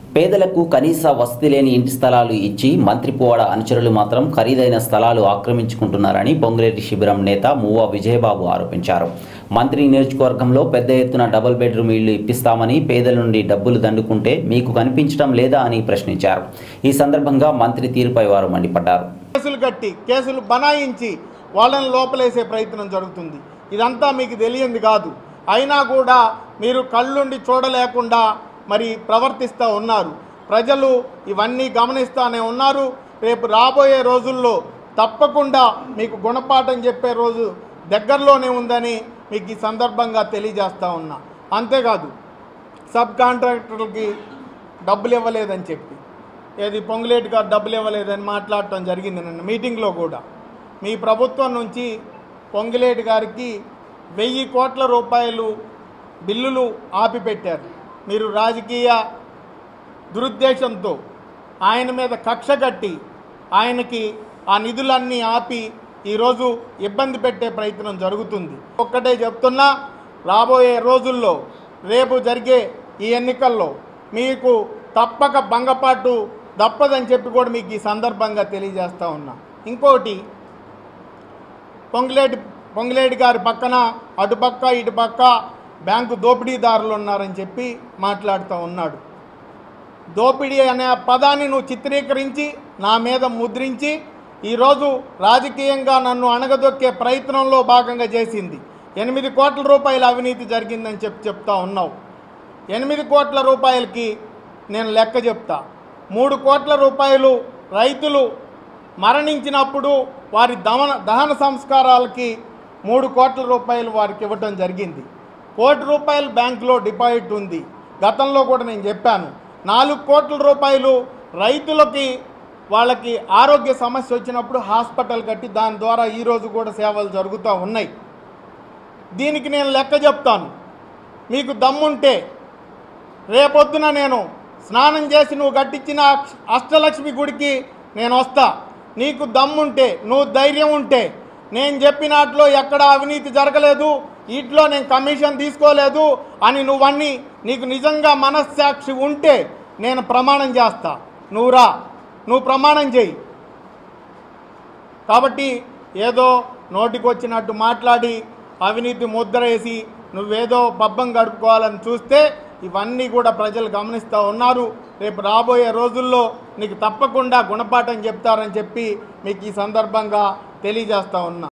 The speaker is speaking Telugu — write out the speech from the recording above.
పేదలకు కనీస వసతి లేని ఇంటి స్థలాలు ఇచ్చి మంత్రి పువ్వాడ అనుచరులు మాత్రం ఖరీదైన స్థలాలు ఆక్రమించుకుంటున్నారని పొంగులేటి శిబిరం నేత మువ్వ విజయబాబు ఆరోపించారు మంత్రి నియోజకవర్గంలో పెద్ద ఎత్తున డబుల్ బెడ్రూమ్ ఇళ్లు ఇప్పిస్తామని పేదల నుండి డబ్బులు దండుకుంటే మీకు కనిపించడం లేదా అని ప్రశ్నించారు ఈ సందర్భంగా మంత్రి తీరుపై వారు మండిపడ్డారు కేసులు కట్టి కేసులు బనాయించి వాళ్ళని లోపలేసే ప్రయత్నం జరుగుతుంది ఇదంతా మీకు తెలియంది కాదు అయినా కూడా మీరు కళ్ళుండి చూడలేకుండా మరి ప్రవర్తిస్తూ ఉన్నారు ప్రజలు ఇవన్నీ గమనిస్తూనే ఉన్నారు రేపు రాబోయే రోజుల్లో తప్పకుండా మీకు గుణపాఠం చెప్పే రోజు దగ్గరలోనే ఉందని మీకు ఈ సందర్భంగా తెలియజేస్తా ఉన్నా అంతేకాదు సబ్ కాంట్రాక్టర్లకి డబ్బులు ఇవ్వలేదని చెప్పి ఏది పొంగులేటి గారు డబ్బులు ఇవ్వలేదని మాట్లాడటం జరిగింది నిన్న మీటింగ్లో కూడా మీ ప్రభుత్వం నుంచి పొంగులేటి గారికి వెయ్యి కోట్ల రూపాయలు బిల్లులు ఆపిపెట్టారు మీరు రాజకీయ దురుద్దేశంతో ఆయన మీద కక్ష కట్టి ఆయనకి ఆ నిధులన్నీ ఆపి ఈరోజు ఇబ్బంది పెట్టే ప్రయత్నం జరుగుతుంది ఒక్కటే చెప్తున్నా రాబోయే రోజుల్లో రేపు జరిగే ఈ ఎన్నికల్లో మీకు తప్పక భంగపాటు తప్పదని చెప్పి కూడా మీకు ఈ సందర్భంగా తెలియజేస్తా ఉన్నా ఇంకోటి పొంగులేటి పొంగులేటి గారి పక్కన అటుపక్క ఇటుపక్క బ్యాంకు దోపిడీదారులు ఉన్నారని చెప్పి మాట్లాడుతూ ఉన్నాడు దోపిడీ అనే పదాన్ని నువ్వు చిత్రీకరించి నా మీద ముద్రించి ఈరోజు రాజకీయంగా నన్ను అణగదొక్కే ప్రయత్నంలో భాగంగా చేసింది ఎనిమిది కోట్ల రూపాయల అవినీతి జరిగిందని చెప్పి చెప్తా ఉన్నావు ఎనిమిది కోట్ల రూపాయలకి నేను లెక్క చెప్తా మూడు కోట్ల రూపాయలు రైతులు మరణించినప్పుడు వారి దమన దహన సంస్కారాలకి మూడు కోట్ల రూపాయలు వారికి ఇవ్వటం జరిగింది కోటి రూపాయలు బ్యాంకులో డిపాజిట్ ఉంది గతంలో కూడా నేను చెప్పాను నాలుగు కోట్ల రూపాయలు రైతులకి వాళ్ళకి ఆరోగ్య సమస్య వచ్చినప్పుడు హాస్పిటల్ కట్టి దాని ద్వారా ఈరోజు కూడా సేవలు జరుగుతూ ఉన్నాయి దీనికి నేను లెక్క చెప్తాను మీకు దమ్ముంటే రేపొద్దున నేను స్నానం చేసి నువ్వు కట్టించిన అక్ష- అష్టలక్ష్మి గుడికి నేను వస్తా నీకు దమ్ముంటే నువ్వు ధైర్యం ఉంటే నేను చెప్పినట్లో ఎక్కడ అవినీతి జరగలేదు వీటిలో నేను కమిషన్ తీసుకోలేదు అని నువ్వన్నీ నీకు నిజంగా మనస్సాక్షి ఉంటే నేను ప్రమాణం చేస్తా నువ్వు రా నువ్వు ప్రమాణం చేయి కాబట్టి ఏదో నోటికొచ్చినట్టు మాట్లాడి అవినీతి ముద్ర వేసి నువ్వేదో పబ్బం గడుపుకోవాలని చూస్తే ఇవన్నీ కూడా ప్రజలు గమనిస్తూ ఉన్నారు రేపు రాబోయే రోజుల్లో నీకు తప్పకుండా గుణపాఠం చెప్తారని చెప్పి మీకు ఈ సందర్భంగా తెలియజేస్తా ఉన్నా